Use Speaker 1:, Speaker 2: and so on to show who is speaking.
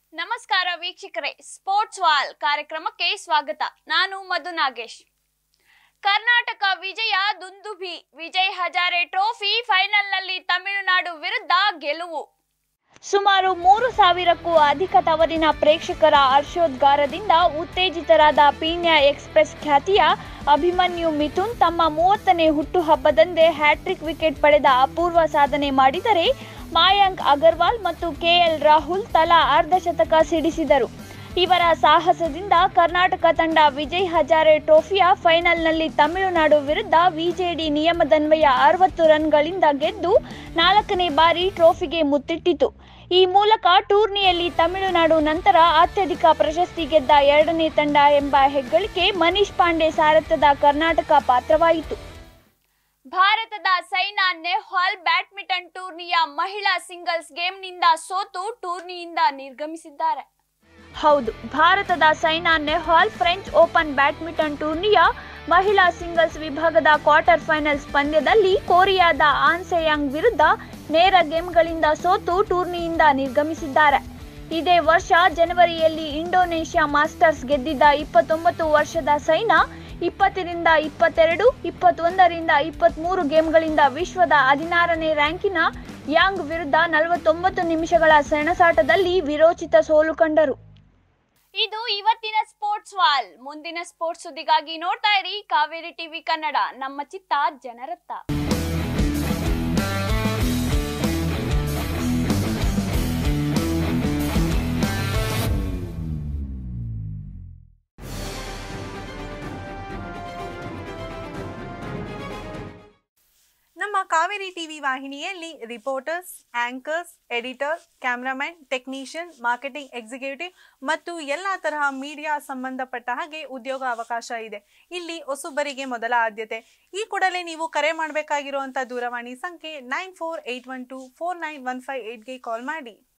Speaker 1: ನಮಸ್ಕಾರ ವೀಕ್ಷಕರೇ sports wall ಕಾರ್ಯಕ್ರಮಕ್ಕೆ ಸ್ವಾಗತ ನಾನು ಮಧು ನಾಗೇಶ್ ಕರ್ನಾಟಕ ವಿಜಯ ದುಂದುಭಿ ವಿಜಯ್ ಹಜಾರೆ ಟ್ರೋಫಿ ಫೈನಲ್ನಲ್ಲಿ ತಮಿಳುನಾಡು ವಿರುದ್ಧ ಗೆಲುವು ಸುಮಾರು ಮೂರು ಸಾವಿರಕ್ಕೂ ಅಧಿಕ ತವರಿನ ಪ್ರೇಕ್ಷಕರ ಹರ್ಷೋದ್ಗಾರದಿಂದ ಉತ್ತೇಜಿತರಾದ ಪೀಣ್ಯ ಎಕ್ಸ್ಪ್ರೆಸ್ ಖ್ಯಾತಿಯ ಅಭಿಮನ್ಯು ಮಿಥುನ್ ತಮ್ಮ ಮೂವತ್ತನೇ ಹುಟ್ಟುಹಬ್ಬದಂದೇ ಹ್ಯಾಟ್ರಿಕ್ ವಿಕೆಟ್ ಪಡೆದ ಅಪೂರ್ವ ಸಾಧನೆ ಮಾಡಿದರೆ ಮಾಯಾಂಕ್ ಅಗರ್ವಾಲ್ ಮತ್ತು ಕೆಎಲ್ ರಾಹುಲ್ ತಲಾ ಅರ್ಧ ಶತಕ ಸಿಡಿಸಿದರು ಇವರ ಸಾಹಸದಿಂದ ಕರ್ನಾಟಕ ತಂಡ ವಿಜಯ್ ಹಜಾರೆ ಟ್ರೋಫಿಯ ಫೈನಲ್ನಲ್ಲಿ ತಮಿಳುನಾಡು ವಿರುದ್ಧ ವಿಜೆಡಿ ನಿಯಮದನ್ವಯ ಅರವತ್ತು ರನ್ಗಳಿಂದ ಗೆದ್ದು ನಾಲ್ಕನೇ ಬಾರಿ ಟ್ರೋಫಿಗೆ ಮುತ್ತಿಟ್ಟಿತು ಈ ಮೂಲಕ ಟೂರ್ನಿಯಲ್ಲಿ ತಮಿಳುನಾಡು ನಂತರ ಅತ್ಯಧಿಕ ಪ್ರಶಸ್ತಿ ಗೆದ್ದ ಎರಡನೇ ತಂಡ ಎಂಬ ಹೆಗ್ಗಳಿಕೆ ಮನೀಶ್ ಪಾಂಡೆ ಸಾರಥ್ಯದ ಕರ್ನಾಟಕ ಪಾತ್ರವಾಯಿತು ಭಾರತದ ಸೈನಾ ನೆಹ್ವಾಲ್ ಬ್ಯಾಡ್ಮಿಂಟನ್ ಟೂರ್ನಿಯ ಮಹಿಳಾ ಸಿಂಗಲ್ಸ್ ಗೇಮ್ನಿಂದ ಸೋತು ಟೂರ್ನಿಯಿಂದ ನಿರ್ಗಮಿಸಿದ್ದಾರೆ ಹೌದು ಭಾರತದ Saina Nehwal French Open badminton ಟೂರ್ನಿಯ ಮಹಿಳಾ ಸಿಂಗಲ್ಸ್ ವಿಭಾಗದ ಕ್ವಾರ್ಟರ್ ಫೈನಲ್ಸ್ ಪಂದ್ಯದಲ್ಲಿ ಕೊರಿಯಾದ ಆನ್ ಸೆಯಾಂಗ್ ವಿರುದ್ಧ ನೇರ ಗೇಮ್ಗಳಿಂದ ಸೋತು ಟೂರ್ನಿಯಿಂದ ನಿರ್ಗಮಿಸಿದ್ದಾರೆ ಇದೇ ವರ್ಷ ಜನವರಿಯಲ್ಲಿ ಇಂಡೋನೇಷ್ಯಾ ಮಾಸ್ಟರ್ಸ್ ಗೆದ್ದಿದ್ದ ಇಪ್ಪತ್ತೊಂಬತ್ತು ವರ್ಷದ ಸೈನಾ ಇಪ್ಪತ್ತರಿಂದ ಇಪ್ಪತ್ತೆರಡು ಇಪ್ಪತ್ತೊಂದರಿಂದ ಇಪ್ಪತ್ತ್ಮೂರು ಗೇಮ್ಗಳಿಂದ ವಿಶ್ವದ ಹದಿನಾರನೇ ರ್ಯಾಂಕಿನ ಯಾಂಗ್ ವಿರುದ್ಧ ನಲವತ್ತೊಂಬತ್ತು ನಿಮಿಷಗಳ ಸೆಣಸಾಟದಲ್ಲಿ ವಿರೋಚಿತ ಸೋಲು ಕಂಡರು ಇದು ಇವತ್ತಿನ ಸ್ಪೋರ್ಟ್ಸ್ ವಾಲ್ ಮುಂದಿನ ಸ್ಪೋರ್ಟ್ಸ್ ಸುದ್ದಿಗಾಗಿ ನೋಡ್ತಾ ಇರಿ ಕಾವೇರಿ ಟಿವಿ ಕನ್ನಡ ನಮ್ಮ ಚಿತ್ತ ಜನರತ್ತ
Speaker 2: ನಮ್ಮ ಕಾವೇರಿ ಟಿವಿ ವಾಹಿನಿಯಲ್ಲಿ reporters anchors editor cameraman technician marketing executive ಮತ್ತು ಎಲ್ಲ ತರಹ ಮೀಡಿಯಾ ಸಂಬಂಧಪಟ್ಟ ಹಾಗೆ ಉದ್ಯೋಗ ಅವಕಾಶ ಇದೆ ಇಲ್ಲಿ ಹೊಸಬರಿಗೆ ಮೊದಲ ಆದ್ಯತೆ ಈ ಕೂಡಲೇ ನೀವು ಕರೆ ಮಾಡಬೇಕಾಗಿರುವಂಥ ದೂರವಾಣಿ ಸಂಖ್ಯೆ nine four eight one two four nine one five ಏಯ್ಟ್ಗೆ ಕಾಲ್ ಮಾಡಿ